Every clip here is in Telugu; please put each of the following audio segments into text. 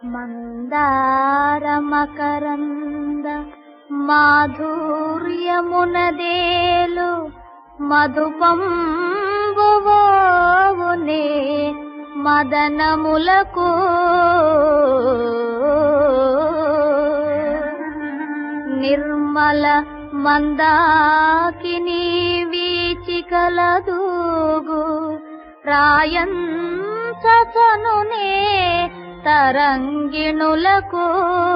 మందారమకరంద మాధుర్యమునదేలు మధుపంబువోవునే మదనములకు నిర్మల మందాకిని వీచికల దూగు రాయంచనునే తరంగిణులకు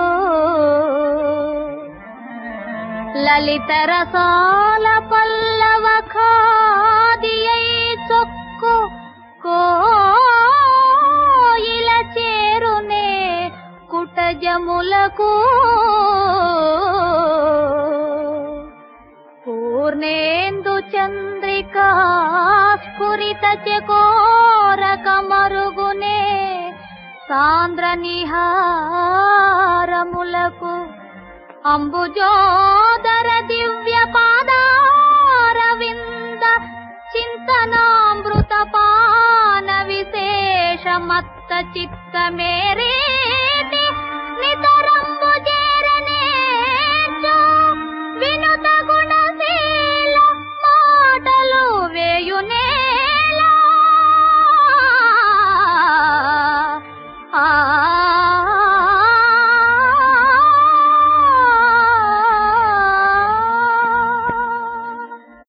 లలిత రసాల పల్లవ ఖాదియై చొక్కు కోయిల చేరునే కుటజములకు పూర్ణేందు చంద్రికా స్ఫురిత చకోరక మరుగునే సాంద్ర నిహారములకు అంబుజోదర దివ్య పాదారవింద చింతనామృత పాన విశేష మత్త చిత్త మేరే